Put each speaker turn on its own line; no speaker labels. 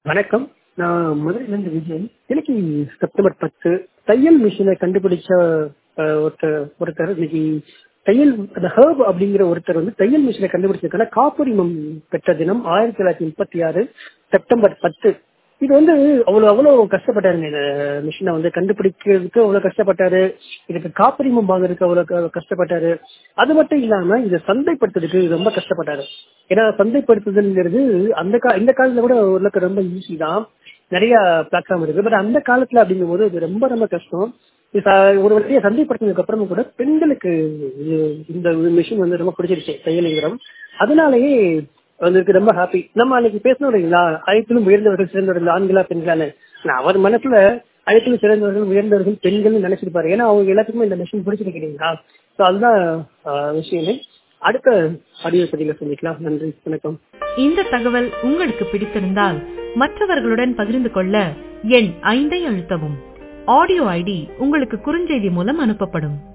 வணக்கம் நான் மதுரையிலேருந்து விஜய் இன்னைக்கு செப்டம்பர் பத்து தையல் மிஷினை கண்டுபிடிச்ச அஹ், ஒருத்தர் ஒருத்தர் இன்னைக்கு தையல் அந்த ஹர்ப் அப்படிங்கிற ஒருத்தர் வந்து தையல் மிஷினை கண்டுபிடிச்சதுக்கான காப்புரிமம் பெற்ற தினம் ஆயிரத்தி தொள்ளாயிரத்தி முப்பத்தி ஆறு செப்டம்பர் பத்து இது வந்து அவ்வளவு அவ்வளவு கஷ்டப்பட்டாருங்க இந்த மிஷினை வந்து கண்டுபிடிக்கிறதுக்கு அவ்வளவு கஷ்டப்பட்டாரு இதுக்கு காப்புரிமம் வாங்குறதுக்கு அவ்வளவு க- கஷ்டப்பட்டாரு அது மட்டும் இல்லாம இதை சந்தைப்படுத்துறதுக்கு ரொம்ப கஷ்டப்பட்டாரு ஏன்னா சந்தைப்படுத்துதல்ங்கிறது அந்த கா இந்த காலத்துல கூட ஓரளவுக்கு ரொம்ப ஈஸி தான் நிறைய பிளாட்ஃபார்ம் இருக்கு பட் அந்த காலத்துல அப்படிங்கும்போது இது ரொம்ப ரொம்ப கஷ்டம் இது ச- ஒரு வழியை சந்தைப்படுத்தினதுக்கு அப்புறமும் கூட பெண்களுக்கு இது- இந்த மிஷின் வந்து ரொம்ப பிடிச்சிருச்சு தையல் இயந்திரம் அதனாலேயே வந்திருக்கு ரொம்ப ஹாப்பி நம்ம அன்னைக்கு பேசணும் இல்லைங்களா அனைத்திலும் உயர்ந்தவர்கள் சிறந்தவர்கள் ஆண்களா பெண்களான்னு நான் அவர் மனசுல அனைத்திலும் சிறந்தவர்கள் உயர்ந்தவர்கள் பெண்கள் நினைச்சிருப்பாரு ஏன்னா அவங்க எல்லாத்துக்குமே இந்த மிஷின் பிடிச்சிருக்கு இல்லைங்களா ஸோ அதுதான் ஆஹ், விஷயமே அடுத்த அடிய பதில சந்திக்கலாம் நன்றி வணக்கம்
இந்த தகவல் உங்களுக்கு பிடித்திருந்தால் மற்றவர்களுடன் பகிர்ந்து கொள்ள எண் ஐந்தை அழுத்தவும் ஆடியோ ஐடி உங்களுக்கு குறுஞ்செய்தி மூலம் அனுப்பப்படும்